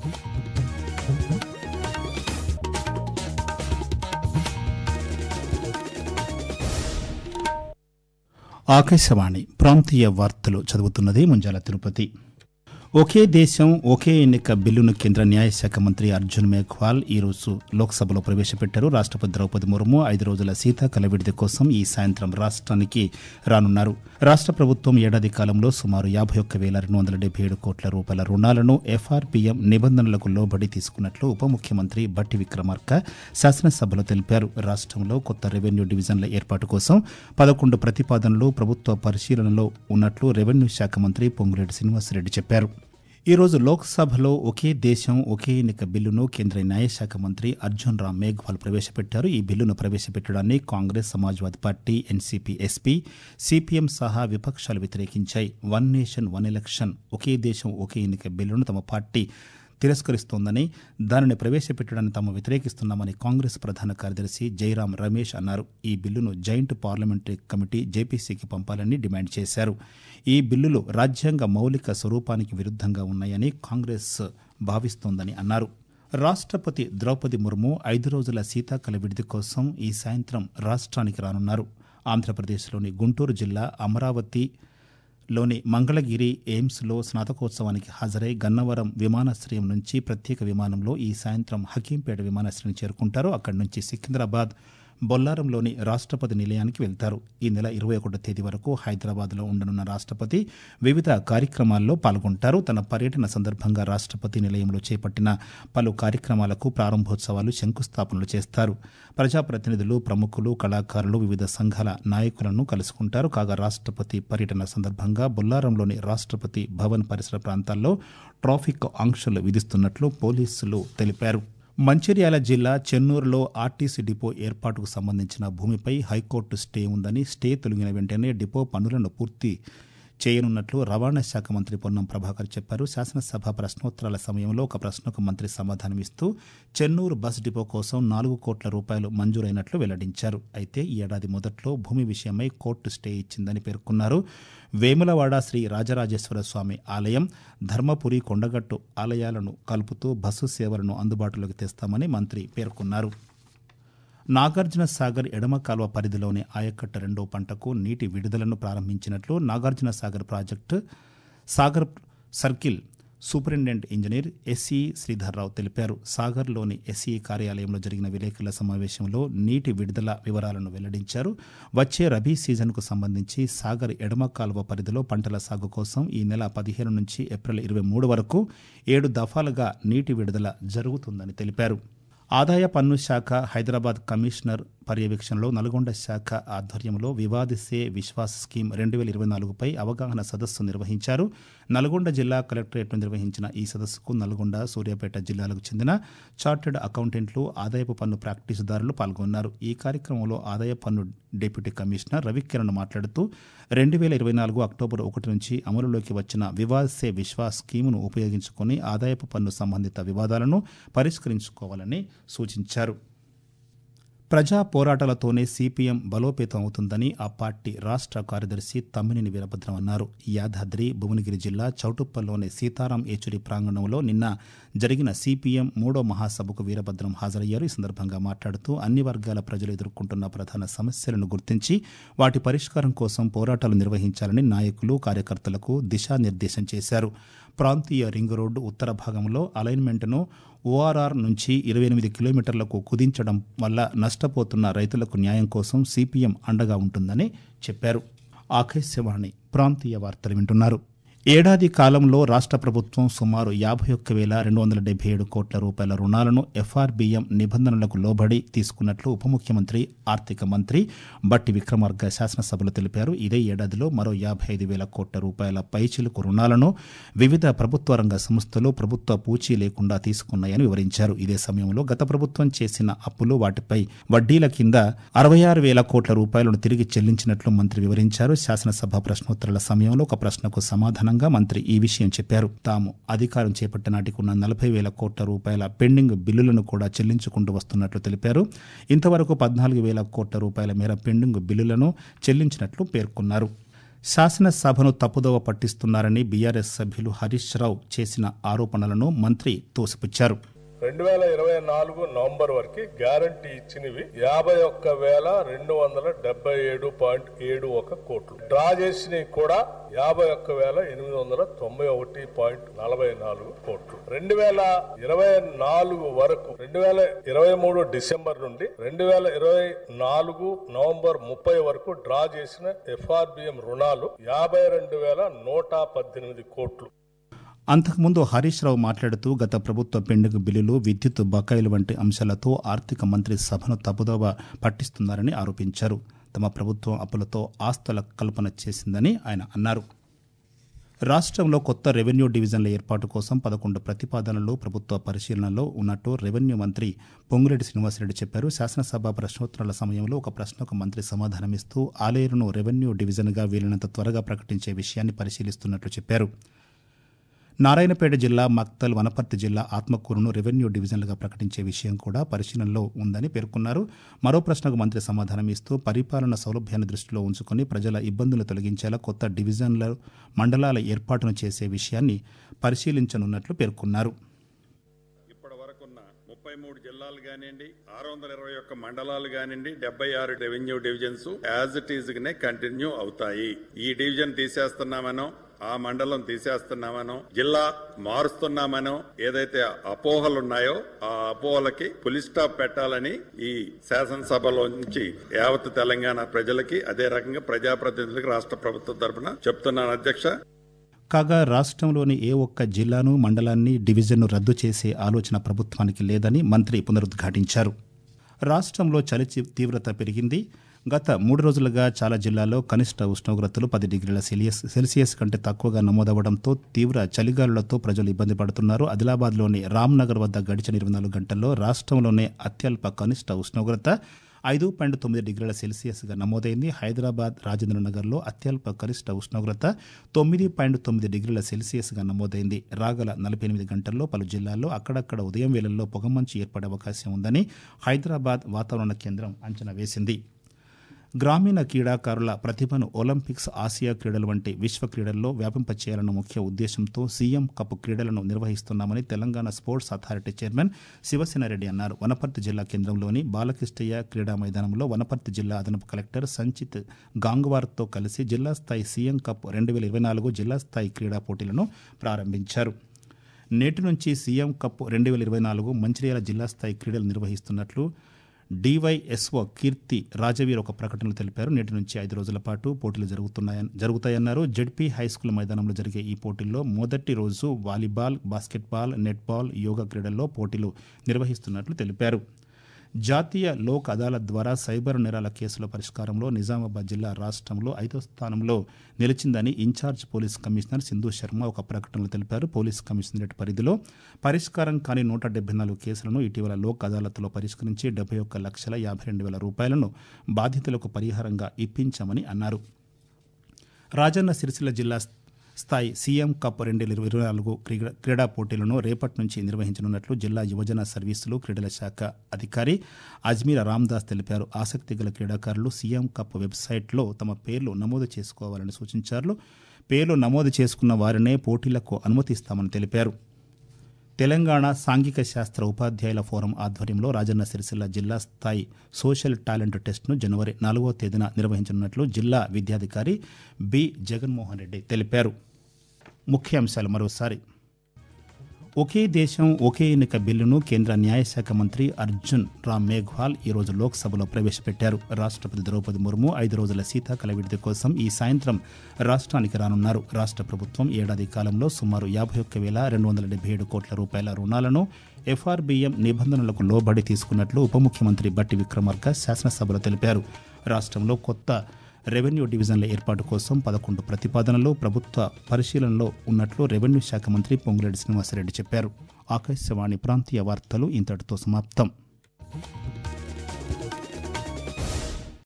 ఆకాశవాణి ప్రాంతీయ వార్తలు చదువుతున్నది ముంజాల తిరుపతి ఒకే దేశం ఒకే ఎన్నిక బిల్లును కేంద్ర న్యాయశాఖ మంత్రి అర్జున్ మేఘ్వాల్ ఈరోజు లోక్సభలో ప్రవేశపెట్టారు రాష్ట్రపతి ద్రౌపది ముర్ము ఐదు రోజుల శీతాకాల విడిది కోసం ఈ సాయంత్రం రాష్ట్రానికి రానున్నారు రాష్ట్ర ప్రభుత్వం ఏడాది కాలంలో సుమారు యాభై ఒక్క వేల రెండు వందల డెబ్బై ఏడు కోట్ల రూపాయల రుణాలను ఎఫ్ఆర్పీఎం నిబంధనలకు లోబడి తీసుకున్నట్లు ఉప ముఖ్యమంత్రి బట్టి విక్రమార్క శాసనసభలో తెలిపారు రాష్ట్రంలో కొత్త రెవెన్యూ డివిజన్ల ఏర్పాటు కోసం పదకొండు ప్రతిపాదనలు ప్రభుత్వ పరిశీలనలో ఉన్నట్లు రెవెన్యూ శాఖ మంత్రి పొంగులేటి శ్రీనివాసరెడ్డి చెప్పారు ఈ రోజు లోక్సభలో ఒకే దేశం ఒకే ఎన్నిక బిల్లును కేంద్ర న్యాయశాఖ మంత్రి అర్జున్ రామ్ మేఘ్వాల్ ప్రవేశపెట్టారు ఈ బిల్లును ప్రవేశపెట్టడాన్ని Congress Samajwadi party NCP SP CPM సహా విపక్షాలు వ్యతిరేకించాయి వన్ నేషన్ వన్ ఎలక్షన్ ఒకే దేశం ఒకే ఎన్నిక బిల్లును తమ పార్టీ తిరస్కరిస్తోందని దానిని ప్రవేశపెట్టడాన్ని తాము వ్యతిరేకిస్తున్నామని కాంగ్రెస్ ప్రధాన కార్యదర్శి జైరాం రమేష్ అన్నారు ఈ బిల్లును జాయింట్ పార్లమెంటరీ కమిటీ జేపీసీకి పంపాలని డిమాండ్ చేశారు ఈ బిల్లులు రాజ్యాంగ మౌలిక స్వరూపానికి విరుద్ధంగా ఉన్నాయని కాంగ్రెస్ భావిస్తోందని అన్నారు రాష్ట్రపతి ద్రౌపది ముర్ము ఐదు రోజుల శీతాకాల విడిది కోసం ఈ సాయంత్రం రాష్ట్రానికి రానున్నారు ఆంధ్రప్రదేశ్లోని గుంటూరు జిల్లా అమరావతి లోని మంగళగిరి ఎయిమ్స్లో స్నాతకోత్సవానికి హాజరై గన్నవరం విమానాశ్రయం నుంచి ప్రత్యేక విమానంలో ఈ సాయంత్రం హకీంపేట విమానాశ్రయం చేరుకుంటారు అక్కడి నుంచి సికింద్రాబాద్ బొల్లారంలోని రాష్ట్రపతి నిలయానికి వెళ్తారు ఈ నెల ఇరవై ఒకటో తేదీ వరకు హైదరాబాద్లో ఉండనున్న రాష్ట్రపతి వివిధ కార్యక్రమాల్లో పాల్గొంటారు తన పర్యటన సందర్భంగా రాష్ట్రపతి నిలయంలో చేపట్టిన పలు కార్యక్రమాలకు ప్రారంభోత్సవాలు శంకుస్థాపనలు చేస్తారు ప్రజాప్రతినిధులు ప్రముఖులు కళాకారులు వివిధ సంఘాల నాయకులను కలుసుకుంటారు కాగా రాష్ట్రపతి పర్యటన సందర్భంగా బొల్లారంలోని రాష్ట్రపతి భవన్ పరిసర ప్రాంతాల్లో ట్రాఫిక్ ఆంక్షలు విధిస్తున్నట్లు పోలీసులు తెలిపారు మంచిర్యాల జిల్లా చెన్నూరులో ఆర్టీసీ డిపో ఏర్పాటుకు సంబంధించిన భూమిపై హైకోర్టు స్టే ఉందని స్టే తొలగిన వెంటనే డిపో పనులను పూర్తి చేయనున్నట్లు రవాణా శాఖ మంత్రి పొన్నం ప్రభాకర్ చెప్పారు శాసనసభ ప్రశ్నోత్తరాల సమయంలో ఒక ప్రశ్నకు మంత్రి సమాధానమిస్తూ చెన్నూరు బస్ డిపో కోసం నాలుగు కోట్ల రూపాయలు మంజూరైనట్లు వెల్లడించారు అయితే ఈ ఏడాది మొదట్లో భూమి విషయమై కోర్టు స్టే ఇచ్చిందని పేర్కొన్నారు వేములవాడ శ్రీ రాజరాజేశ్వర స్వామి ఆలయం ధర్మపురి కొండగట్టు ఆలయాలను కలుపుతూ బస్సు సేవలను అందుబాటులోకి తెస్తామని మంత్రి పేర్కొన్నారు నాగార్జున సాగర్ ఎడమ కాలువ పరిధిలోని ఆయకట్ట రెండో పంటకు నీటి విడుదలను ప్రారంభించినట్లు Nagarjuna Sagar project Sagar circle superintendent engineer SE Sridhar Rao తెలిపారు సాగర్లోని ఎస్ఈ కార్యాలయంలో జరిగిన విలేకరుల సమావేశంలో నీటి విడుదల వివరాలను వెల్లడించారు వచ్చే రబీ సీజన్కు సంబంధించి సాగర్ ఎడమ కాలువ పరిధిలో పంటల సాగు కోసం ఈ నెల పదిహేను నుంచి ఏప్రిల్ ఇరవై మూడు వరకు ఏడు దఫాలుగా నీటి విడుదల జరుగుతుందని తెలిపారు ఆదాయ పన్ను శాఖ హైదరాబాద్ కమిషనర్ పర్యవేక్షణలో నల్గొండ శాఖ ఆధ్వర్యంలో వివాదిసే విశ్వాస్ స్కీమ్ రెండు వేల ఇరవై నాలుగుపై అవగాహన సదస్సు నిర్వహించారు నల్గొండ జిల్లా కలెక్టరేట్ను నిర్వహించిన ఈ సదస్సుకు నల్గొండ సూర్యాపేట జిల్లాలకు చెందిన చార్టెడ్ అకౌంటెంట్లు ఆదాయపు పన్ను ప్రాక్టీసుదారులు పాల్గొన్నారు ఈ కార్యక్రమంలో ఆదాయ పన్ను డిప్యూటీ కమిషనర్ రవికిరణ్ మాట్లాడుతూ రెండు వేల ఇరవై నాలుగు అక్టోబర్ ఒకటి నుంచి అమలులోకి వచ్చిన వివాద్ సే విశ్వాస్ స్కీమును ఉపయోగించుకొని ఆదాయపు పన్ను సంబంధిత వివాదాలను పరిష్కరించుకోవాలని సూచించారు ప్రజా పోరాటాలతోనే సిపిఎం బలోపేతం అవుతుందని ఆ పార్టీ రాష్ట్ర కార్యదర్శి తమ్మినేని వీరభద్రం అన్నారు యాదాద్రి భువనగిరి జిల్లా చౌటుప్పల్లోని సీతారాం ఏచూరి ప్రాంగణంలో నిన్న జరిగిన సిపిఎం మూడో మహాసభకు వీరభద్రం హాజరయ్యారు ఈ సందర్భంగా మాట్లాడుతూ అన్ని వర్గాల ప్రజలు ఎదుర్కొంటున్న ప్రధాన సమస్యలను గుర్తించి వాటి పరిష్కారం కోసం పోరాటాలు నిర్వహించాలని నాయకులు కార్యకర్తలకు దిశానిర్దేశం చేశారు ప్రాంతీయ రింగ్ రోడ్డు ఉత్తర భాగంలో అలైన్మెంట్ను ఓఆర్ఆర్ నుంచి ఇరవై ఎనిమిది కిలోమీటర్లకు కుదించడం వల్ల నష్టపోతున్న రైతులకు న్యాయం కోసం సిపిఎం అండగా ఉంటుందని చెప్పారు ఆకాశవాణి ప్రాంతీయ వార్తలు వింటున్నారు ఏడాది కాలంలో రాష్ట్ర ప్రభుత్వం సుమారు యాభై ఒక్క వేల రెండు వందల డెబ్బై ఏడు కోట్ల రూపాయల రుణాలను ఎఫ్ఆర్బిఎం నిబంధనలకు లోబడి తీసుకున్నట్లు ఉప ముఖ్యమంత్రి ఆర్థిక మంత్రి బట్టి విక్రమార్క శాసనసభలో తెలిపారు ఇదే ఏడాదిలో మరో యాభై ఐదు వేల కోట్ల రూపాయల పైచిలుకు రుణాలను వివిధ ప్రభుత్వ రంగ సంస్థలు ప్రభుత్వ పూచీ లేకుండా తీసుకున్నాయని వివరించారు ఇదే సమయంలో గత ప్రభుత్వం చేసిన అప్పులు వాటిపై వడ్డీల కింద అరవై ఆరు వేల కోట్ల రూపాయలను తిరిగి చెల్లించినట్లు మంత్రి వివరించారు శాసనసభ ప్రశ్నోత్తరాల సమయంలో ఒక ప్రశ్నకు సమాధానంగా మంత్రి ఈ విషయం చెప్పారు తాము అధికారం చేపట్టిన నాటికి ఉన్న నలభై వేల కోట్ల రూపాయల పెండింగ్ బిల్లులను కూడా చెల్లించుకుంటూ వస్తున్నట్లు తెలిపారు ఇంతవరకు పద్నాలుగు వేల కోట్ల రూపాయల మేర పెండింగ్ బిల్లులను చెల్లించినట్లు పేర్కొన్నారు శాసనసభను తప్పుదోవ పట్టిస్తున్నారని బీఆర్ఎస్ సభ్యులు హరీష్ రావు చేసిన ఆరోపణలను మంత్రి తోసిపుచ్చారు రెండు వేల ఇరవై నాలుగు నవంబర్ వరకు గ్యారంటీ ఇచ్చినవి యాభై ఒక్క వేల రెండు వందల డెబ్బై ఏడు పాయింట్ ఏడు ఒక కోట్లు డ్రా చేసినవి కూడా యాభై ఒక్క వేల ఎనిమిది వందల తొంభై ఒకటి పాయింట్ నలభై నాలుగు కోట్లు రెండు వేల ఇరవై నాలుగు వరకు రెండు వేల ఇరవై మూడు డిసెంబర్ నుండి రెండు వేల ఇరవై నాలుగు నవంబర్ ముప్పై వరకు డ్రా చేసిన ఎఫ్ఆర్బిఎం రుణాలు యాభై రెండు వేల నూట పద్దెనిమిది కోట్లు అంతకుముందు హరీష్ రావు మాట్లాడుతూ గత ప్రభుత్వ పెండుగ బిల్లులు విద్యుత్ బకాయిలు వంటి అంశాలతో ఆర్థిక మంత్రి సభను తప్పుదోవ పట్టిస్తున్నారని ఆరోపించారు తమ ప్రభుత్వం అప్పులతో ఆస్తుల కల్పన చేసిందని ఆయన అన్నారు రాష్ట్రంలో కొత్త రెవెన్యూ డివిజన్ల ఏర్పాటు కోసం పదకొండు ప్రతిపాదనలు ప్రభుత్వ పరిశీలనలో ఉన్నట్టు రెవెన్యూ మంత్రి పొంగురెడ్డి శ్రీనివాసరెడ్డి చెప్పారు శాసనసభ ప్రశ్నోత్తరాల సమయంలో ఒక ప్రశ్నకు మంత్రి సమాధానమిస్తూ ఆలేరును రెవెన్యూ డివిజన్గా వీలైనంత త్వరగా ప్రకటించే విషయాన్ని పరిశీలిస్తున్నట్లు చెప్పారు నారాయణపేట జిల్లా మక్తల్ వనపర్తి జిల్లా ఆత్మకూరును రెవెన్యూ డివిజన్లుగా ప్రకటించే విషయం కూడా పరిశీలనలో ఉందని పేర్కొన్నారు మరో ప్రశ్నకు మంత్రి సమాధానం ఇస్తూ పరిపాలన సౌలభ్యాన్ని దృష్టిలో ఉంచుకుని ప్రజల ఇబ్బందులు తొలగించేలా కొత్త డివిజన్ల మండలాల ఏర్పాటును చేసే విషయాన్ని పరిశీలించనున్నట్లు పేర్కొన్నారు ఇప్పటి వరకున్న ముప్పై మూడు జిల్లాలు కానివ్వండి ఆరు వందల ఇరవై ఒక్క మండలాలు కానివ్వండి డెబ్బై ఆరు revenue divisions as it is నే కంటిన్యూ అవుతాయి ఈ డివిజన్ తీసేస్తున్నామనో ఆ మండలం తీసేస్తున్నామనో జిల్లా మారుస్తున్నామనో ఏదైతే అపోహలు ఉన్నాయో ఆ అపోహలకి పులి స్టాప్ పెట్టాలని ఈ శాసనసభలో నుంచి యావత్ తెలంగాణ ప్రజలకి అదే రకంగా ప్రజాప్రతినిధులకు రాష్ట్ర ప్రభుత్వం తరఫున చెప్తున్నాను అధ్యక్ష కాగా రాష్ట్రంలోని ఏ ఒక్క జిల్లాను మండలాన్ని డివిజన్ను రద్దు చేసే ఆలోచన ప్రభుత్వానికి లేదని మంత్రి పునరుద్ఘాటించారు రాష్ట్రంలో చలి చి- తీవ్రత పెరిగింది గత మూడు రోజులుగా చాలా జిల్లాల్లో కనిష్ట ఉష్ణోగ్రతలు పది డిగ్రీల సెలియస్ సెల్సియస్ కంటే తక్కువగా నమోదవడంతో తీవ్ర చలిగాలులతో ప్రజలు ఇబ్బంది పడుతున్నారు ఆదిలాబాద్లోని రామ్నగర్ వద్ద గడిచిన ఇరవై నాలుగు గంటల్లో రాష్ట్రంలోనే అత్యల్ప కనిష్ట ఉష్ణోగ్రత ఐదు పాయింట్ తొమ్మిది డిగ్రీల సెల్సియస్గా నమోదైంది హైదరాబాద్ రాజేంద్రనగర్లో అత్యల్ప గరిష్ట ఉష్ణోగ్రత తొమ్మిది పాయింట్ తొమ్మిది డిగ్రీల సెల్సియస్గా నమోదైంది రాగల నలభై ఎనిమిది గంటల్లో పలు జిల్లాల్లో అక్కడక్కడ ఉదయం వేళల్లో పొగమంచు ఏర్పడే అవకాశం ఉందని హైదరాబాద్ వాతావరణ కేంద్రం అంచనా వేసింది గ్రామీణ క్రీడాకారుల ప్రతిభను ఒలింపిక్స్ ఆసియా క్రీడలు వంటి విశ్వ క్రీడల్లో వ్యాపింపచేయాలన్న ముఖ్య ఉద్దేశంతో సీఎం కప్ క్రీడలను నిర్వహిస్తున్నామని Telangana sports authority chairman Sivasena Reddy అన్నారు వనపర్తి జిల్లా కేంద్రంలోని బాలకృష్ణయ్య క్రీడా మైదానంలో వనపర్తి జిల్లా అదనపు కలెక్టర్ సంచిత్ గాంగ్వార్తో కలిసి జిల్లా స్థాయి సీఎం కప్ రెండు వేల ఇరవై నాలుగు జిల్లా స్థాయి క్రీడా పోటీలను ప్రారంభించారు నేటి నుంచి సీఎం కప్ రెండు వేల ఇరవై నాలుగు మంచిర్యాల జిల్లా స్థాయి క్రీడలు నిర్వహిస్తున్నట్లు డివైఎస్ఓ కీర్తి రాజవీర్ ఒక ప్రకటనలో తెలిపారు నేటి నుంచి ఐదు రోజుల పాటు పోటీలు జరుగుతున్నాయని జరుగుతాయన్నారు జెడ్పీ హై స్కూల్ మైదానంలో జరిగే ఈ పోటీల్లో మొదటి రోజు వాలీబాల్ బాస్కెట్బాల్ నెట్బాల్ యోగా క్రీడల్లో పోటీలు నిర్వహిస్తున్నట్లు తెలిపారు జాతీయ లోక్ అదాలత్ ద్వారా సైబర్ నేరాల కేసుల పరిష్కారంలో నిజామాబాద్ జిల్లా రాష్ట్రంలో ఐదో స్థానంలో నిలిచిందని incharge police commissioner Sindhu Sharma ఒక ప్రకటనలో తెలిపారు పోలీస్ కమిషనరేట్ పరిధిలో పరిష్కారం కాని నూట డెబ్బై నాలుగు కేసులను ఇటీవల లోక్ అదాలత్లో పరిష్కరించి డెబ్బై ఒక్క లక్షల యాభై రెండు వేల రూపాయలను బాధితులకు పరిహారంగా ఇప్పించామని అన్నారు రాజన్న సిరిసిల్ల జిల్లా స్థాయి సీఎం కప్ రెండు వేల ఇరవై నాలుగు క్రీడా క్రీడా పోటీలను రేపటి నుంచి నిర్వహించనున్నట్లు జిల్లా యువజన సర్వీసులు క్రీడల శాఖ అధికారి అజ్మీర్ రామ్దాస్ తెలిపారు ఆసక్తి గల క్రీడాకారులు సీఎం కప్ వెబ్సైట్లో తమ పేర్లు నమోదు చేసుకోవాలని సూచించారు పేర్లు నమోదు చేసుకున్న వారినే పోటీలకు అనుమతిస్తామని తెలిపారు తెలంగాణ సాంఘిక శాస్త్ర ఉపాధ్యాయుల ఫోరం ఆధ్వర్యంలో రాజన్న సిరిసిల్ల జిల్లా స్థాయి సోషల్ టాలెంట్ టెస్ట్ను జనవరి నాలుగో తేదీన నిర్వహించనున్నట్లు జిల్లా విద్యాధికారి బి జగన్మోహన్ రెడ్డి తెలిపారు ముఖ్యాంశాలు మరోసారి ఒకే దేశం ఒకే ఎన్నిక బిల్లును కేంద్ర న్యాయశాఖ మంత్రి అర్జున్ రామ్ మేఘ్వాల్ ఈరోజు లోక్సభలో ప్రవేశపెట్టారు రాష్ట్రపతి ద్రౌపది ముర్ము ఐదు రోజుల శీతాకాల విడిది కోసం ఈ సాయంత్రం రాష్ట్రానికి రానున్నారు రాష్ట్ర ప్రభుత్వం ఏడాది కాలంలో సుమారు యాభై ఒక్క వేల రెండు వందల డెబ్బై ఏడు కోట్ల రూపాయల రుణాలను ఎఫ్ఆర్బిఎం నిబంధనలకు లోబడి తీసుకున్నట్లు ఉప ముఖ్యమంత్రి బట్టి విక్రమార్క శాసనసభలో తెలిపారు రాష్ట్రంలో కొత్త రెవెన్యూ డివిజన్ల ఏర్పాటు కోసం పదకొండు ప్రతిపాదనలు ప్రభుత్వ పరిశీలనలో ఉన్నట్లు రెవెన్యూ శాఖ మంత్రి పొంగులేటి శ్రీనివాసరెడ్డి చెప్పారు ఆకాశవాణి ప్రాంతీయ వార్తలు ఇంతటితో సమాప్తం